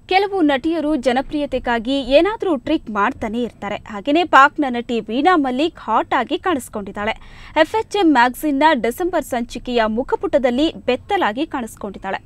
ಕೆಲವು ನಟಿಯರು ಜನಪ್ರಿಯತೆಗಾಗಿ ಏನಾದರೂ ಟ್ರಿಕ್ ಮಾಡ್ತಾನೆ ಇರ್ತಾರೆ ಹಾಗೆಯೇ ಪಾಕ್ನ ನಟಿ ವೀಣಾ ಮಲ್ಲಿಕ್ ಹಾಟ್ ಆಗಿ ಕಾಣಿಸ್ಕೊಂಡಿದ್ದಾಳೆ ಎಫ್ಎಚ್ಎಂ ಮ್ಯಾಗಝಿನ್ನ ಡಿಸೆಂಬರ್ ಸಂಚಿಕೆಯ ಮುಖಪುಟದಲ್ಲಿ ಬೆತ್ತಲಾಗಿ ಕಾಣಿಸ್ಕೊಂಡಿದ್ದಾಳೆ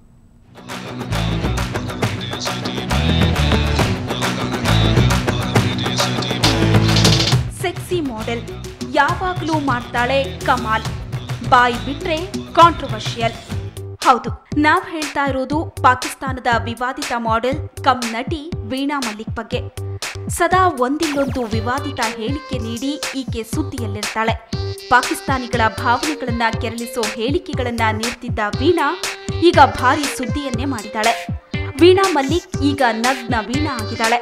ಸೆಕ್ಸಿ ಮಾಡೆಲ್ ಯಾವಾಗಲೂ ಮಾಡ್ತಾಳೆ ಕಮಾಲ್ ಬಾಯ್ ಬಿಟ್ರೆ ಕಾಂಟ್ರವರ್ಷಿಯಲ್ ಹೌದು ನಾವ್ ಹೇಳ್ತಾ ಇರೋದು ಪಾಕಿಸ್ತಾನದ ವಿವಾದಿತ ಮಾಡೆಲ್ ಕಮ್ ನಟಿ ವೀಣಾ ಮಲ್ಲಿಕ್ ಬಗ್ಗೆ ಸದಾ ಒಂದಿಲ್ಲೊಂದು ವಿವಾದಿತ ಹೇಳಿಕೆ ನೀಡಿ ಈಕೆ ಸುದ್ದಿಯಲ್ಲಿರ್ತಾಳೆ ಪಾಕಿಸ್ತಾನಿಗಳ ಭಾವನೆಗಳನ್ನ ಕೆರಳಿಸೋ ಹೇಳಿಕೆಗಳನ್ನ ನೀಡ್ತಿದ್ದ ವೀಣಾ ಈಗ ಭಾರಿ ಸುದ್ದಿಯನ್ನೇ ಮಾಡಿದ್ದಾಳೆ ವೀಣಾ ಮಲ್ಲಿಕ್ ಈಗ ನಗ್ನ ವೀಣಾ ಆಗಿದ್ದಾಳೆ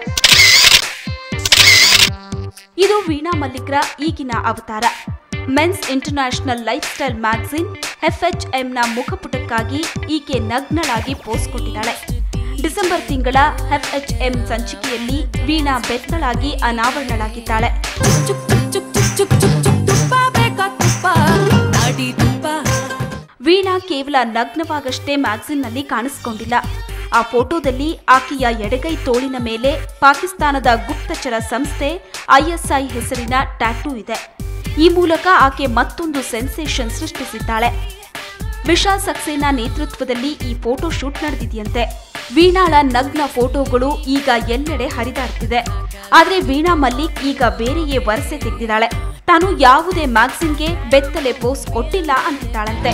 ಇದು ವೀಣಾ ಮಲ್ಲಿಕ್ರ ಈಗಿನ ಅವತಾರ men's international lifestyle magazine ಎಫ್ಎಚ್ಎಂನ ಮುಖಪುಟಕ್ಕಾಗಿ ಈಕೆ ನಗ್ನಳಾಗಿ ಪೋಸ್ಟ್ ಕೊಟ್ಟಿದ್ದಾಳೆ ಡಿಸೆಂಬರ್ ತಿಂಗಳ ಎಫ್ಎಚ್ಎಂ ಸಂಚಿಕೆಯಲ್ಲಿ ವೀಣಾ ಬೆತ್ತಳಾಗಿ ಅನಾವರಣಳಾಗಿದ್ದಾಳೆ ಚುಕ್ ಚುಕ್ ಚುಕ್ ಚುಕ್ ಚುಕ್ ಚುಕ್ ತುಪ್ಪ ಬೇಕಾ ತುಪ್ಪ ನಾಡಿ ತುಪ್ಪ ವೀಣಾ ಕೇವಲ ನಗ್ನವಾಗಷ್ಟೇ ಮ್ಯಾಗಝಿನ್ನಲ್ಲಿ ಕಾಣಿಸಿಕೊಂಡಿಲ್ಲ ಆ ಫೋಟೋದಲ್ಲಿ ಆಕೆಯ ಎಡಗೈ ತೋಳಿನ ಮೇಲೆ ಪಾಕಿಸ್ತಾನದ ಗುಪ್ತಚರ ಸಂಸ್ಥೆ ಐಎಸ್ಐ ಹೆಸರಿನ ಟ್ಯಾಟೂ ಇದೆ ಈ ಮೂಲಕ ಆಕೆ ಮತ್ತೊಂದು ಸೆನ್ಸೇಷನ್ ಸೃಷ್ಟಿಸಿದ್ದಾಳೆ ವಿಶಾಲ್ ಸಕ್ಸೇನಾ ನೇತೃತ್ವದಲ್ಲಿ ಈ ಫೋಟೋ ಶೂಟ್ ನಡೆದಿದೆಯಂತೆ ವೀಣಾಳ ನಗ್ನ ಫೋಟೋಗಳು ಈಗ ಎಲ್ಲೆಡೆ ಹರಿದಾಡ್ತಿದೆ ಆದ್ರೆ ವೀಣಾ ಮಲ್ಲಿಕ್ ಈಗ ಬೇರೆಯೇ ವರಸೆ ತೆಗೆದಿದ್ದಾಳೆ ತಾನು ಯಾವುದೇ ಮ್ಯಾಗಝಿನ್ಗೆ ಬೆತ್ತಲೆ ಪೋಸ್ಟ್ ಕೊಟ್ಟಿಲ್ಲ ಅಂತಿದ್ದಾಳಂತೆ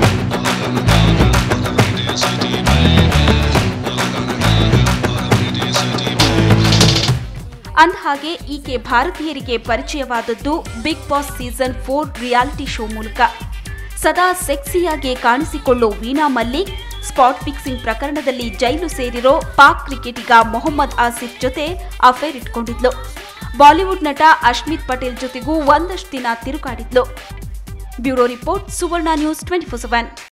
ಅಂದಹಾಗೆ ಈಕೆ ಭಾರತೀಯರಿಗೆ ಪರಿಚಯವಾದದ್ದು big boss season four reality show ಮೂಲಕ ಸದಾ ಸೆಕ್ಸಿಯಾಗಿ ಕಾಣಿಸಿಕೊಳ್ಳೋ ವೀಣಾ ಮಲ್ಲಿಕ್ ಸ್ಪಾಟ್ ಫಿಕ್ಸಿಂಗ್ ಪ್ರಕರಣದಲ್ಲಿ ಜೈಲು ಸೇರಿರೋ ಪಾಕ್ ಕ್ರಿಕೆಟಿಗ ಮೊಹಮ್ಮದ್ ಆಸಿಫ್ ಜೊತೆ ಅಫೇರ್ ಇಟ್ಕೊಂಡಿದ್ಲು ಬಾಲಿವುಡ್ ನಟ ಅಶ್ಮಿತ್ ಪಟೇಲ್ ಜೊತೆಗೂ ಒಂದಷ್ಟು ದಿನ ತಿರುಗಾಡಿದ್ಲು bureau report Suvarna news twenty four seven